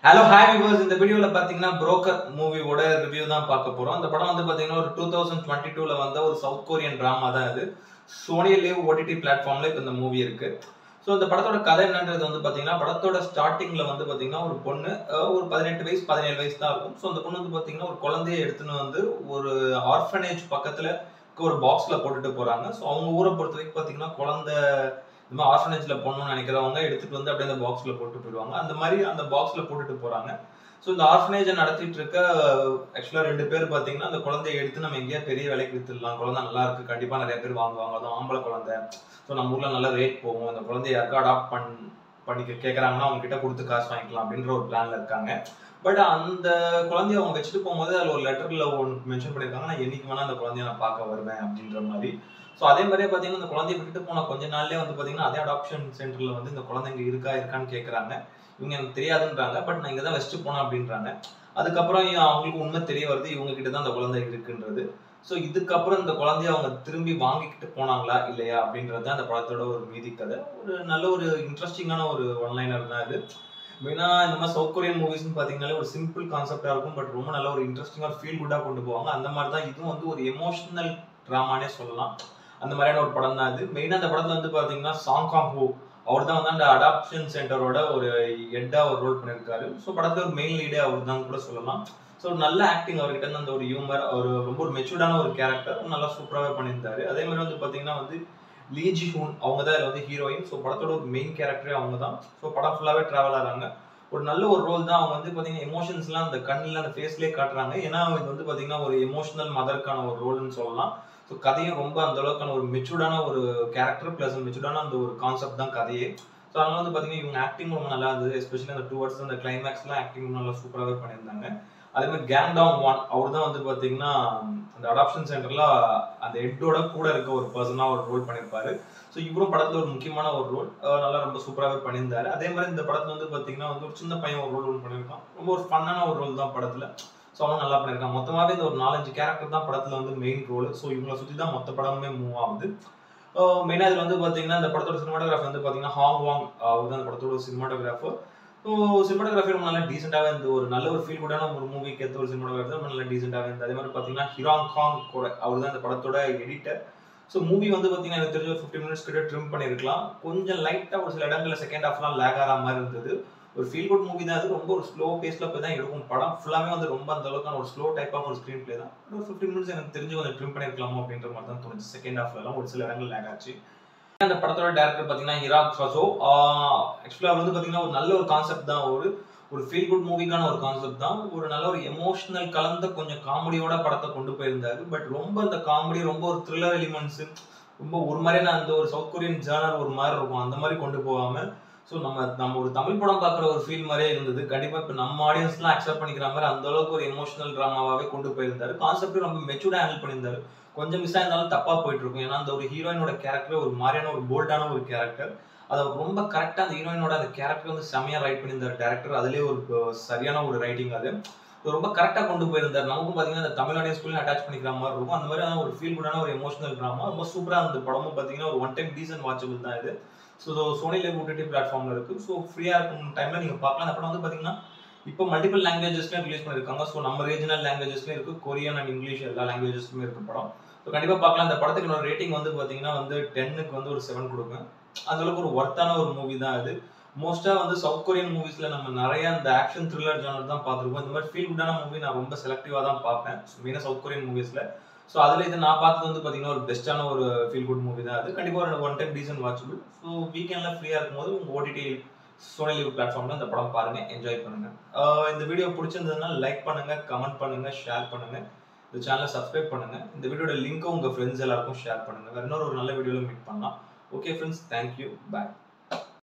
hello hi viewers இந்த வீடியோல பாத்தீங்கன்னா புரோக்கர் மூவியோட ரிவ்யூ தான் பார்க்க போறோம் அந்த படம் வந்து பாத்தீங்கன்னா ஒரு டூ தௌசண்ட் டுவெண்ட்டி டூல வந்த ஒரு சவுத் கொரியன் டிராமா தான் இது சோனி லிவ் ஓடிடி பிளாட்ஃபார்ம்ல இப்போ இந்த மூவி இருக்கு ஸோ இந்த படத்தோட கதை என்னன்றது வந்து பாத்தீங்கன்னா படத்தோட ஸ்டார்டிங்ல வந்து பாத்தீங்கன்னா ஒரு பொண்ணு அஹ், ஒரு பதினெட்டு வயசு பதினேழு வயசு தான் இருக்கும் ஸோ அந்த பொண்ணு வந்து பாத்தீங்கன்னா ஒரு குழந்தைய எடுத்துன்னு வந்து ஒரு ஆர்ஃபனேஜ் பக்கத்துல இருக்க ஒரு பாக்ஸ்ல போட்டுட்டு போறாங்க ஸோ அவங்க ஊரை பொறுத்த வரைக்கும் பாத்தீங்கன்னா குழந்தை இந்த மாதிரி ஆர்ஃபனேஜ்ல போகணும்னு நினைக்கிறவங்க எடுத்துட்டு வந்து அப்படியே அந்த பாக்ஸ்ல போட்டு போயிடுவாங்க அந்த மாதிரி அந்த பாக்ஸ்ல போட்டுட்டு போறாங்க ஸோ இந்த ஆர்ஃபனேஜை நடத்திட்டு இருக்க ஆக்சுவலா ரெண்டு பேர் பாத்தீங்கன்னா அந்த குழந்தைய எடுத்து நம்ம எங்கேயா பெரிய விலைக்கு வித்துடலாம் குழந்தை நல்லா இருக்கு கண்டிப்பா நிறைய பேர் வாங்குவாங்க அதுவும் ஆம்பளை குழந்தை ஸோ நம்ம ஊர்ல நல்ல ரேட் போகும் அந்த குழந்தைய யாருக்கா அடாப்ட் பண் பண்ணிக்க கேட்கறாங்கன்னா அவங்க கிட்ட கொடுத்து காசு வாங்கிக்கலாம் அப்படின்ற ஒரு பிளான்ல இருக்காங்க பட் அந்த குழந்தைய அவங்க வச்சுட்டு போகும்போது அதில் ஒரு லெட்டர்ல ஒன்று மென்ஷன் பண்ணியிருக்காங்க நான் என்னைக்கு வேணா அந்த குழந்தைய நான் பார்க்க வருவேன் அப்படின்ற மாதிரி ஸோ அதே மாதிரியே பார்த்தீங்கன்னா இந்த குழந்தைய விட்டுட்டு போன கொஞ்ச நாள்லயே வந்து பார்த்தீங்கன்னா அதே அடாப்ஷன் சென்டர்ல வந்து இந்த குழந்தைங்க இருக்கா இருக்கான்னு கேட்குறாங்க இவங்க எனக்கு தெரியாதுன்றாங்க பட் நான் இங்கே தான் வச்சுட்டு போனேன் அப்படின்றாங்க அதுக்கப்புறம் இ- அவங்களுக்கு உண்மை தெரிய வருது இவங்க கிட்ட தான் அந்த குழந்தை இருக்குன்றது ஸோ இதுக்கப்புறம் இந்த குழந்தைய அவங்க திரும்பி வாங்கிக்கிட்டு போனாங்களா இல்லையா அப்படின்றது தான் அந்த படத்தோட ஒரு மீதி கதை ஒரு நல்ல ஒரு இன்ட்ரெஸ்டிங்கான ஒரு ஒன்லைனர் தான் இது மெயினாக இந்த மாதிரி சவுத் கொரியன் மூவிஸ்னு பார்த்தீங்கன்னாலே ஒரு சிம்பிள் கான்செப்டாக இருக்கும் பட் ரொம்ப நல்ல ஒரு இன்ட்ரெஸ்டிங்காக ஃபீல் குட்டாக கொண்டு போவாங்க அந்த மாதிரி தான் இதுவும் வந்து ஒரு எமோஷனல் ட்ராமானே சொல்லலாம் அந்த மாதிரியான ஒரு படம் தான் இது மெயினாக அந்த படத்தில் வந்து பார்த்தீங்கன்னா சாங் காங் ஹோ அவர் தான் வந்து அந்த அடாப்ஷன் சென்டரோட ஒரு ஹெட்டா ஒரு ரோல் பண்ணியிருக்காரு ஸோ படத்துல ஒரு மெயின் லீடே அவர் தான் கூட சொல்லலாம் ஸோ நல்ல ஆக்டிங் அவர்கிட்ட இருந்து அந்த ஒரு ஹியூமர் அவர் ரொம்ப ஒரு மெச்சூர்டான ஒரு கேரக்டர் நல்லா சூப்பராகவே பண்ணியிருந்தாரு அதே மாதிரி வந்து பார்த்தீங்கன்னா வந்து லீ ஜி ஹூன் அவங்க தான் இதில் வந்து ஹீரோயின் ஸோ படத்தோட ஒரு மெயின் கேரக்டரே அவங்க தான் ஸோ படம் ஃபுல்லாகவே ட்ராவல் ஆகிறாங்க ஒரு நல்ல ஒரு ரோல் தான் அவங்க வந்து பார்த்தீங்கன்னா எமோஷன்ஸ்லாம் அந்த கண்ணில் அந்த ஃபேஸ்லேயே காட்டுறாங்க ஏன்னா இது வந்து பார்த்தீங்கன்னா ஒரு எமோஷனல் மதருக்கான ஒரு ரோல்னு சொல்லலாம் ஸோ கதையும் ரொம்ப அந்த அளவுக்கான ஒரு மெச்சூர்டான ஒரு கேரக்டர் ப்ளஸ் மெச்சூர்டான அந்த ஒரு கான்செப்ட் தான் கதையே ஸோ அதனால வந்து பார்த்தீங்கன்னா இவங்க ஆக்டிங் ரொம்ப நல்லா இருந்தது எஸ்பெஷலி அந்த டூ வர்ஸ் அந்த கிளைமேக்ஸ்லாம் ஆக்டிங் நல்லா சூப்பராகவே பண்ணியிருந்தாங்க அதே மாதிரி கேங் டவுன் ஒன் அவர் தான் வந்து பார்த்தீங்கன்னா அந்த அடாப்ஷன் சென்டர்ல அந்த ஹெட்டோட கூட இருக்க ஒரு பர்சனாக ஒரு ரோல் பண்ணியிருப்பாரு ஸோ இவரும் படத்துல ஒரு முக்கியமான ஒரு ரோல் நல்லா ரொம்ப சூப்பராகவே பண்ணியிருந்தாரு அதே மாதிரி இந்த படத்துல வந்து பார்த்தீங்கன்னா வந்து ஒரு சின்ன பையன் ஒரு ரோல் ஒன்று பண்ணியிருக்கான் ரொம்ப ஒரு ஃபன்னான ஒரு ரோல் தான் படத்துல ஸோ அவன் நல்லா பண்ணியிருக்கான் மொத்தமாகவே இந்த ஒரு நாலஞ்சு கேரக்டர் தான் படத்துல வந்து மெயின் ரோல் ஸோ இவங்களை சுற்றி தான் மொத்த படமுமே மூவ் ஆகுது மெயினாக இதில் வந்து பார்த்தீங்கன்னா இந்த படத்தோட சினிமாட்டோகிராஃபர் வந்து பார்த்தீங்கன்னா ஹாங் வாங் அவர் தான் அந்த படத்தோட சினிமாட்டோகிராஃபர் ஸோ சினிமாட்டோகிராஃபி ரொம்ப நல்லா டீசெண்டாகவே இருந்தது ஒரு நல்ல ஒரு ஃபீல் குடான ஒரு மூவிக்கு ஏற்ற ஒரு சினிமாட்டோகிராஃபி ரொம்ப நல்லா டீசெண்டாகவே இருந்தது அதே மாதிரி பார்த்தீங்கன்னா ஹிராங் காங் கூட அவர் தான் இந்த படத்தோட எடிட்டர் ஸோ மூவி வந்து பார்த்தீங்கன்னா எனக்கு தெரிஞ்ச ஒரு ஃபிஃப்டி மினிட்ஸ் கிட்ட ட்ரிம் பண்ணியிருக்கலாம் கொஞ்சம் லைட்டாக ஒரு சில இடங்களில் செகண்ட் ஹாஃப்லாம் லேக் ஆகிற மாதிரி இருந்தது ஒரு ஃபீல் குட் மூவி தான் அது ரொம்ப ஒரு ஸ்லோ பேஸில் போய் தான் எடுக்கும் படம் ஃபுல்லாமே வந்து ரொம்ப அந்த அளவுக்கான ஒரு ஸ்லோ டைப் ஆஃப் ஒரு ஸ்க்ரீன் ப்ளே தான் ஒரு ஃபிஃப்டி மினிட்ஸ் எனக்கு தெரிஞ்சு கொஞ்சம் ட்ரிம் பண்ணியிருக்கலாமோ அப்படின்ற மாதிரி தான் தோணுச்சு செகண்ட் ஹாஃப்லலாம் ஒரு சில இடங்கள் லேக் ஆச்சு அந்த படத்தோட டேரக்டர் பார்த்தீங்கன்னா ஹிராக் ஃபசோ ஆக்சுவலாக அவர் வந்து பார்த்தீங்கன்னா ஒரு நல்ல ஒரு கான்செப்ட் தான் ஒரு ஒரு ஃபீல் குட் மூவிக்கான ஒரு கான்செப்ட் தான் ஒரு நல்ல ஒரு எமோஷனல் கலந்த கொஞ்சம் காமெடியோட படத்தை கொண்டு போயிருந்தாரு பட் ரொம்ப அந்த காமெடி ரொம்ப ஒரு த்ரில்லர் எலிமெண்ட்ஸ் ரொம்ப ஒரு மாதிரியான அந்த ஒரு சவுத் கொரியன் ஜேர்னர் ஒரு மாதிரி இருக்கும் அந்த மாதிரி கொண்டு போகாம ஸோ நம்ம நம்ம ஒரு தமிழ் படம் பார்க்குற ஒரு ஃபீல் மாதிரியே இருந்தது கண்டிப்பாக இப்போ நம்ம ஆடியன்ஸ்லாம் அக்செப்ட் பண்ணிக்கிற மாதிரி அந்த அளவுக்கு ஒரு எமோஷனல் ட்ராமாவாகவே கொண்டு போயிருந்தாரு கான்செப்ட் ரொம்ப மெச்சூர்டாக ஹேண்டில் பண்ணியிருந்தாரு கொஞ்சம் மிஸ் ஆயிருந்தாலும் தப்பாக போயிட்டு இருக்கும் ஏன்னா அந்த ஒரு ஹீரோயினோட கேரக்டர் ஒரு மாதிரியான ஒரு போல்டான ஒரு கேரக்டர் அதை ரொம்ப கரெக்டாக அந்த ஹீரோயினோட அந்த கேரக்டர் வந்து செம்மையாக ரைட் பண்ணியிருந்தார் டேரக்டர் அதுலேயே ஒரு அஹ், சரியான ஒரு ரைட்டிங் அது So, ரொம்ப கரெக்டாக கொண்டு போயிருந்தார் நமக்கும் பார்த்தீங்கன்னா இந்த தமிழ் ஆடியன்ஸ்குள்ளே அட்டாச் பண்ணிக்கிற மாதிரி இருக்கும் அந்த மாதிரியான ஒரு ஃபீல் குடான ஒரு எமோஷனல் ட்ராமா ரொம்ப சூப்பராக அந்த படமும் பார்த்தீங்கன்னா ஒரு ஒன் டைம் டீசன்ட் வாட்சபிள் தான் இது ஸோ சோனி லைவ் ஓடிடி பிளாட்ஃபார்மில் இருக்குது ஸோ ஃப்ரீயாக இருக்கும் டைமில் நீங்கள் பார்க்கலாம் அந்த படம் வந்து பார்த்தீங்கன்னா இப்போ மல்டிபிள் லாங்குவேஜஸ்லேயும் ரிலீஸ் பண்ணியிருக்காங்க ஸோ நம்ம ரீஜனல் லாங்குவேஜஸ்லேயும் இருக்குது கொரியன் அண்ட் இங்கிலீஷ் எல்லா லாங்குவேஜஸ்லுமே இருக்கு படம் ஸோ கண்டிப்பாக பார்க்கலாம் இந்த படத்துக்கு என்னோட ரேட்டிங் வந்து பார்த்தீங்கன்னா வந்து டென்னுக்கு வந்து ஒரு செவன் கொடுப்பேன் அந்த அளவுக்கு ஒரு ஒர்த்தான ஒரு மூவி தான் இது மோஸ்ட்டாக வந்து சவுத் கொரியன் மூவிஸில் நம்ம நிறைய அந்த ஆக்ஷன் த்ரில்லர் ஜானர் தான் பார்த்துருப்போம் இந்த மாதிரி ஃபீல் குட்டான மூவி நான் ரொம்ப செலக்டிவாக தான் பார்ப்பேன் மெயினாக சவுத் கொரியன் மூவிஸில் ஸோ அதில் இது நான் பார்த்தது வந்து பார்த்தீங்கன்னா ஒரு பெஸ்ட்டான ஒரு ஃபீல் குட் மூவி தான் அது கண்டிப்பாக ஒரு one time decent watchable so வீக்கெண்டில் ஃப்ரீயாக இருக்கும்போது உங்கள் ஓடிடி சோனி லிவ் பிளாட்ஃபார்மில் இந்த படம் பாருங்கள் என்ஜாய் பண்ணுங்கள் ஆஹ் இந்த வீடியோ பிடிச்சிருந்ததுன்னா லைக் பண்ணுங்கள் கமெண்ட் பண்ணுங்கள் ஷேர் பண்ணுங்கள் இந்த சேனலை சப்ஸ்கிரைப் பண்ணுங்கள் இந்த வீடியோட லிங்க்கும் உங்கள் ஃப்ரெண்ட்ஸ் எல்லாருக்கும் ஷேர் பண்ணுங்கள் வேறு இன்னொரு ஒரு நல்ல வீடியோவில் மீட் பண்ணலாம் ஓகே ஃப்ரெண்ட்ஸ் தேங்க்யூ பாய்